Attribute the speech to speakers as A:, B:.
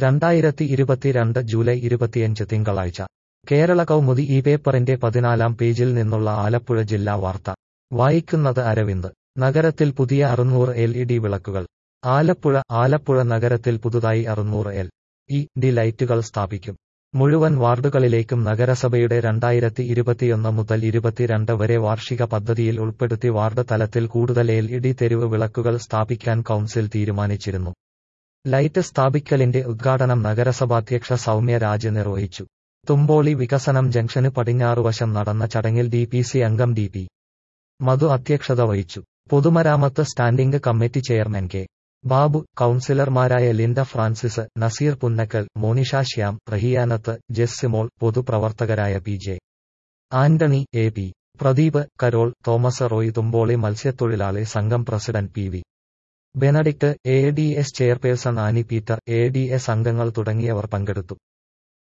A: രണ്ടായിരത്തി ഇരുപത്തിരണ്ട് ജൂലൈ ഇരുപത്തിയഞ്ച് തിങ്കളാഴ്ച കേരള കൗമുദി ഈ പേപ്പറിന്റെ പതിനാലാം പേജിൽ നിന്നുള്ള ആലപ്പുഴ ജില്ലാ വാർത്ത വായിക്കുന്നത് അരവിന്ദ് നഗരത്തിൽ പുതിയ അറുന്നൂറ് എൽ ഇ ഡി വിളക്കുകൾ ആലപ്പുഴ ആലപ്പുഴ നഗരത്തിൽ പുതുതായി അറുന്നൂറ് എൽ ഇ ഡി ലൈറ്റുകൾ സ്ഥാപിക്കും മുഴുവൻ വാർഡുകളിലേക്കും നഗരസഭയുടെ രണ്ടായിരത്തി ഇരുപത്തിയൊന്ന് മുതൽ ഇരുപത്തിരണ്ട് വരെ വാർഷിക പദ്ധതിയിൽ ഉൾപ്പെടുത്തി വാർഡ് തലത്തിൽ കൂടുതൽ എൽ ഇ ഡി തെരുവ് വിളക്കുകൾ സ്ഥാപിക്കാൻ കൗൺസിൽ തീരുമാനിച്ചിരുന്നു ലൈറ്റ് സ്ഥാപിക്കലിന്റെ ഉദ്ഘാടനം നഗരസഭാധ്യക്ഷ സൗമ്യ രാജ് നിർവഹിച്ചു തുമ്പോളി വികസനം ജംഗ്ഷന് പടിഞ്ഞാറുവശം നടന്ന ചടങ്ങിൽ ഡി പി സി അംഗം ഡി പി മധു അധ്യക്ഷത വഹിച്ചു പൊതുമരാമത്ത് standing committee chairman K Babu കൌൺസിലർമാരായ ലിൻഡ ഫ്രാൻസിസ് നസീർ പുന്നക്കൽ മോനിഷ ശ്യാം റഹിയാനത്ത് ജെസ്സിമോൾ പൊതുപ്രവർത്തകരായ P J Antony A P Pradeep Carol Thomas Roy Thumboli മത്സ്യത്തൊഴിലാളി സംഘം president P V Benedict A D S chairperson Annie Peter A D S അംഗങ്ങൾ തുടങ്ങിയവർ പങ്കെടുത്തു